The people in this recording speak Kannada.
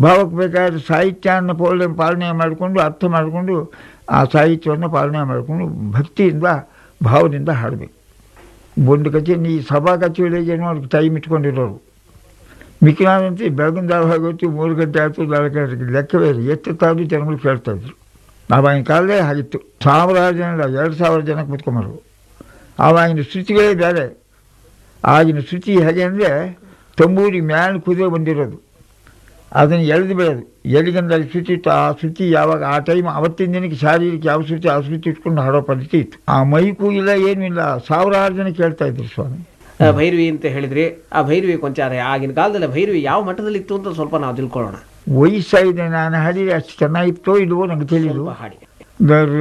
ಭಾವಕ್ಕೆ ಬೇಕಾದ ಸಾಹಿತ್ಯವನ್ನು ಪೋಲ ಪಾಲನೆ ಮಾಡಿಕೊಂಡು ಅರ್ಥ ಮಾಡಿಕೊಂಡು ಆ ಸಾಹಿತ್ಯವನ್ನು ಪಾಲನೆ ಮಾಡಿಕೊಂಡು ಭಕ್ತಿಯಿಂದ ಭಾವದಿಂದ ಹಾಡಬೇಕು ಒಂದು ಕಚೇರಿ ಈ ಸಭಾ ಕಚೇರಿಗೆ ನೋಡಿ ಟೈಮ್ ಇಟ್ಕೊಂಡಿರೋರು ಮಿಕ್ಕಿನಾದಂತೆ ಬೆಳಗಿನ ಜಾವ ಆಗೋತ್ತು ಮೂರು ಗಂಟೆ ಆಯಿತು ನಾಲ್ಕು ಗಂಟೆ ಲೆಕ್ಕವೇ ಇಲ್ಲ ಎಷ್ಟು ತಾವು ಜನಗಳು ಕೇಳ್ತಾ ಇದ್ರು ಆವಾಗಿನ ಕಾಲದೇ ಆಗಿತ್ತು ಸಾವಿರಾರು ಜನ ಇಲ್ಲ, ಎರಡು ಸಾವಿರ ಜನ ಕೂತ್ಕೊಂಬರು ಆವಾಗಿನ ಶ್ರುತಿಗಳೇ ಬೇರೆ ಆಗಿನ ಶ್ರುತಿ ಹೇಗೆ ಅಂದರೆ ತಂಬೂರಿ ಮ್ಯಾಲ ಕುದುರೆ ಬಂದಿರೋದು ಅದನ್ನು ಎಳೆದು ಬಿಡೋದು ಎಲ್ಲಿಗಂದಲ್ಲಿ ಶ್ರುತಿ ಇತ್ತು ಆ ಶ್ರುತಿ ಯಾವಾಗ ಆ ಟೈಮ್ ಅವತ್ತಿನ ದಿನಕ್ಕೆ ಶಾರೀರಿಕ ಯಾವ ಶ್ರುತಿ ಆ ಶ್ರುತಿ ಇಟ್ಕೊಂಡು ಹಾಡೋ ಪದ್ಧತಿ ಇತ್ತು ಆ ಮೈಕು ಇಲ್ಲ ಏನೂ ಇಲ್ಲ ಸಾವಿರಾರು ಜನ ಕೇಳ್ತಾ ಇದ್ರು ಸ್ವಾಮಿ ಆ, ಭೈರವಿ ಅಂತ ಹೇಳಿದ್ರಿ ಆ ಭೈರವಿ ಕೊಂಚ ಆಗಿನ ಕಾಲದಲ್ಲಿ ಭೈರವಿ ಯಾವ ಮಟ್ಟದಲ್ಲಿ ಇತ್ತು ಅಂತ ಸ್ವಲ್ಪ ನಾವು ತಿಳ್ಕೊಳ್ಳೋಣ ವಯಸ್ಸಾಗಿದೆ ನಾನು ಹಾಡಿದ್ರೆ ಅಷ್ಟು ಚೆನ್ನಾಗಿತ್ತೋ ಇಲ್ವೋ ನಂಗೆ ತಿಳಿದು ಸ್ವಲ್ಪ ಹಾಡಿ ದ-